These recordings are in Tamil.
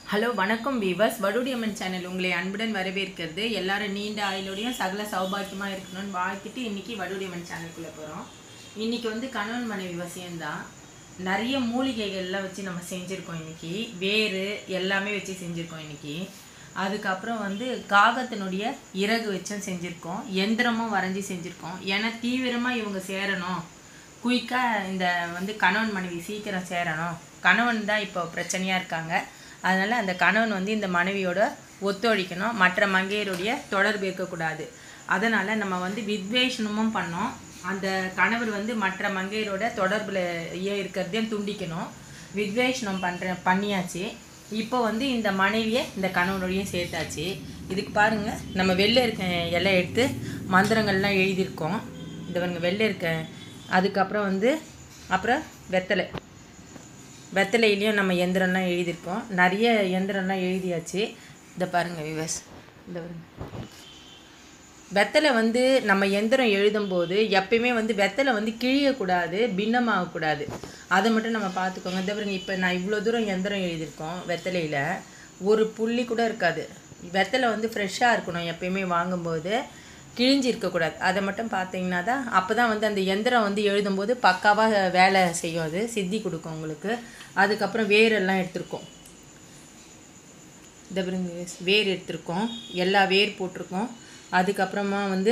ஹலோ வணக்கம் வீவர்ஸ் வடுடியம்மன் சேனல் உங்களை அன்புடன் வரவேற்கிறது எல்லாரும் நீண்ட ஆயுளோடையும் சகல சௌபாக்கியமாக இருக்கணும்னு வாழ்த்துட்டு இன்னைக்கு வடுடியம்மன் சேனலுக்குள்ளே போகிறோம் இன்னைக்கு வந்து கணவன் மனைவி வசியம்தான் நிறைய மூலிகைகள்லாம் வச்சு நம்ம செஞ்சுருக்கோம் இன்னைக்கு வேறு எல்லாமே வச்சு செஞ்சுருக்கோம் இன்னைக்கு அதுக்கப்புறம் வந்து காகத்தினுடைய இறகு வச்சும் செஞ்சுருக்கோம் எந்திரமும் வரைஞ்சி செஞ்சுருக்கோம் ஏன்னா தீவிரமாக இவங்க சேரணும் குயிக்காக இந்த வந்து கணவன் மனைவி சீக்கிரம் சேரணும் கணவன் தான் இப்போ பிரச்சனையாக இருக்காங்க அதனால் அந்த கணவன் வந்து இந்த மனைவியோட ஒத்துழைக்கணும் மற்ற மங்கையருடைய தொடர்பு இருக்கக்கூடாது அதனால் நம்ம வந்து வித்வேஷனமும் பண்ணோம் அந்த கணவர் வந்து மற்ற மங்கையரோட தொடர்பில் இருக்கிறதையும் துண்டிக்கணும் வித்வேஷனம் பண்ணுற பண்ணியாச்சு இப்போ வந்து இந்த மனைவியை இந்த கணவனோடையும் சேர்த்தாச்சு இதுக்கு பாருங்கள் நம்ம வெளில இருக்க இலை எடுத்து மந்திரங்கள்லாம் எழுதியிருக்கோம் இந்த பாருங்க வெளில இருக்க அதுக்கப்புறம் வந்து அப்புறம் வெத்தலை வெத்தலையிலையும் நம்ம எந்திரம்லாம் எழுதியிருக்கோம் நிறைய எந்திரம்லாம் எழுதியாச்சு இதை பாருங்கள் விவஸ் இந்த பாருங்க வெத்தலை வந்து நம்ம எந்திரம் எழுதும்போது எப்பயுமே வந்து வெத்தலை வந்து கிழியக்கூடாது பின்னமாகக்கூடாது அதை மட்டும் நம்ம பார்த்துக்கோங்க இந்த பாருங்க இப்போ நான் இவ்வளோ தூரம் எந்திரம் எழுதியிருக்கோம் வெத்தலையில் ஒரு புள்ளி கூட இருக்காது வெத்தலை வந்து ஃப்ரெஷ்ஷாக இருக்கணும் எப்பயுமே வாங்கும்போது கிழிஞ்சு இருக்கக்கூடாது அதை மட்டும் பார்த்தீங்கன்னா தான் அப்போ தான் வந்து அந்த எந்திரம் வந்து எழுதும்போது பக்காவாக வேலை செய்யும் அது சித்தி கொடுக்கும் உங்களுக்கு அதுக்கப்புறம் வேரெல்லாம் எடுத்திருக்கோம் இந்த பாருங்க வேர் எடுத்திருக்கோம் எல்லா வேர் போட்டிருக்கோம் அதுக்கப்புறமா வந்து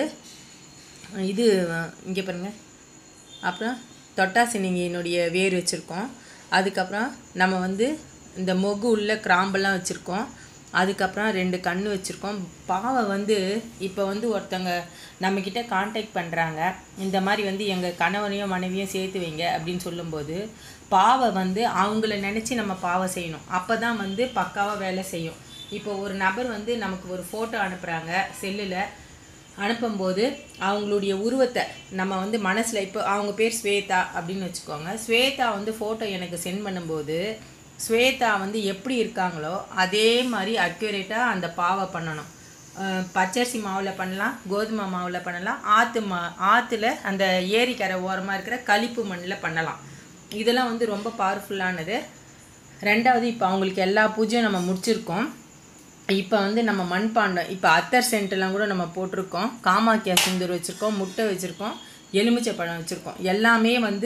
இது இங்கே பாருங்க அப்புறம் தொட்டாசினிங்கினுடைய வேர் வச்சுருக்கோம் அதுக்கப்புறம் நம்ம வந்து இந்த மொகு உள்ள கிராம்பெல்லாம் வச்சுருக்கோம் அதுக்கப்புறம் ரெண்டு கண் வச்சுருக்கோம் பாவை வந்து இப்போ வந்து ஒருத்தங்க நம்மக்கிட்ட காண்டாக்ட் பண்ணுறாங்க இந்த மாதிரி வந்து எங்கள் கணவனையும் மனைவியும் சேர்த்து வைங்க அப்படின்னு சொல்லும்போது பாவை வந்து அவங்கள நினச்சி நம்ம பாவை செய்யணும் அப்போ தான் வந்து பக்காவாக வேலை செய்யும் இப்போ ஒரு நபர் வந்து நமக்கு ஒரு ஃபோட்டோ அனுப்புகிறாங்க செல்லில் அனுப்பும்போது அவங்களுடைய உருவத்தை நம்ம வந்து மனசில் இப்போ அவங்க பேர் ஸ்வேதா அப்படின்னு வச்சுக்கோங்க ஸ்வேதா வந்து ஃபோட்டோ எனக்கு சென்ட் பண்ணும்போது ஸ்வேதா வந்து எப்படி இருக்காங்களோ அதே மாதிரி அக்யூரேட்டாக அந்த பாவை பண்ணணும் அஹ் பச்சரிசி மாவில் பண்ணலாம் கோதுமை மாவில் பண்ணலாம் ஆற்று மா ஆற்றுல அந்த ஏரிக்கரை ஓரமாக இருக்கிற களிப்பு மண்ணில் பண்ணலாம் இதெல்லாம் வந்து ரொம்ப பவர்ஃபுல்லானது ரெண்டாவது இப்போ அவங்களுக்கு எல்லா பூஜையும் நம்ம முடிச்சிருக்கோம் இப்போ வந்து நம்ம மண்பாண்டம் இப்போ அத்தர் சென்ட்லாம் கூட நம்ம போட்டிருக்கோம் காமாக்கியா சிந்தூர் வச்சுருக்கோம் முட்டை வச்சுருக்கோம் எலுமிச்சை பழம் வச்சுருக்கோம் எல்லாமே வந்து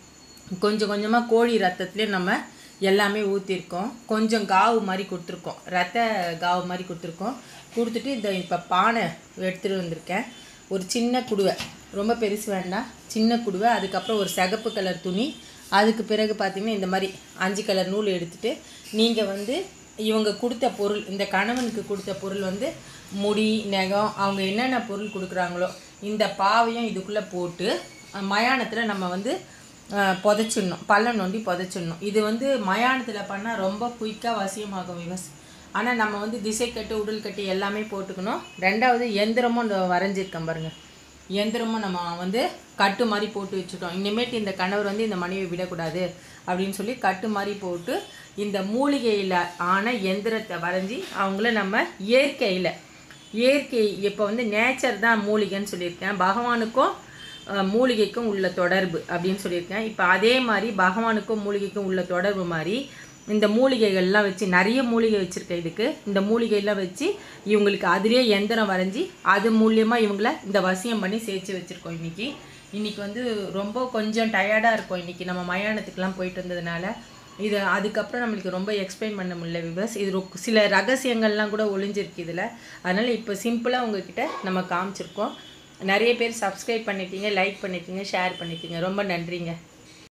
கொஞ்சம் கொஞ்சமாக கோழி ரத்தத்துலேயே நம்ம எல்லாமே ஊற்றிருக்கோம் கொஞ்சம் காவு மாதிரி கொடுத்துருக்கோம் ரத்த காவு மாதிரி கொடுத்துருக்கோம் கொடுத்துட்டு இந்த இப்போ பானை எடுத்துகிட்டு வந்திருக்கேன் ஒரு சின்ன குடுவை ரொம்ப பெருசு வேண்டாம் சின்ன குடுவை அதுக்கப்புறம் ஒரு சிகப்பு கலர் துணி அதுக்கு பிறகு பார்த்தீங்கன்னா இந்த மாதிரி அஞ்சு கலர் நூல் எடுத்துட்டு நீங்கள் வந்து இவங்க கொடுத்த பொருள் இந்த கணவனுக்கு கொடுத்த பொருள் வந்து முடி நகம் அவங்க என்னென்ன பொருள் கொடுக்குறாங்களோ இந்த பாவையும் இதுக்குள்ளே போட்டு மயானத்தில் நம்ம வந்து அஹ், புதைச்சிடணும் பள்ளம் நோண்டி புதைச்சிடணும் இது வந்து மயானத்தில் பண்ணால் ரொம்ப குயிக்காக வசியமாகும் விவஸ் ஆனால் நம்ம வந்து திசை கட்டு உடல் கட்டு எல்லாமே போட்டுக்கணும் ரெண்டாவது எந்திரமும் இந்த வரைஞ்சிருக்கேன் பாருங்கள் எந்திரமும் நம்ம வந்து கட்டு மாதிரி போட்டு வச்சுட்டோம் இனிமேட்டு இந்த கணவர் வந்து இந்த மனைவி விடக்கூடாது அப்படின்னு சொல்லி கட்டு மாதிரி போட்டு இந்த மூலிகையில் ஆன எந்திரத்தை வரைஞ்சி அவங்கள நம்ம இயற்கையில் இயற்கை இப்போ வந்து நேச்சர் தான் மூலிகைன்னு சொல்லியிருக்கேன் பகவானுக்கும் அஹ், மூலிகைக்கும் உள்ள தொடர்பு அப்படின்னு சொல்லியிருக்கேன் இப்போ அதே மாதிரி பகவானுக்கும் மூலிகைக்கும் உள்ள தொடர்பு மாதிரி இந்த மூலிகைகள்லாம் வச்சு நிறைய மூலிகை வச்சுருக்கேன் இதுக்கு இந்த மூலிகையெல்லாம் வச்சு இவங்களுக்கு அதிலே எந்திரம் வரைஞ்சி அது மூலியமாக இவங்கள இந்த வசியம் பண்ணி சேர்த்து வச்சுருக்கோம் இன்றைக்கி இன்றைக்கி வந்து ரொம்ப கொஞ்சம் டயர்டாக இருக்கும் இன்றைக்கி நம்ம மயானத்துக்குலாம் போயிட்டு வந்ததுனால இது அதுக்கப்புறம் நம்மளுக்கு ரொம்ப எக்ஸ்பிளைன் பண்ண முடியல விவஸ் இது ரொ- சில ரகசியங்கள்லாம் கூட ஒளிஞ்சிருக்கு இதில் அதனால் இப்போ சிம்பிளாக உங்ககிட்ட நம்ம காமிச்சிருக்கோம் நிறைய பேர் சப்ஸ்கிரைப் பண்ணிட்டீங்க லைக் பண்ணிட்டீங்க ஷேர் பண்ணிட்டீங்க ரொம்ப நன்றிங்க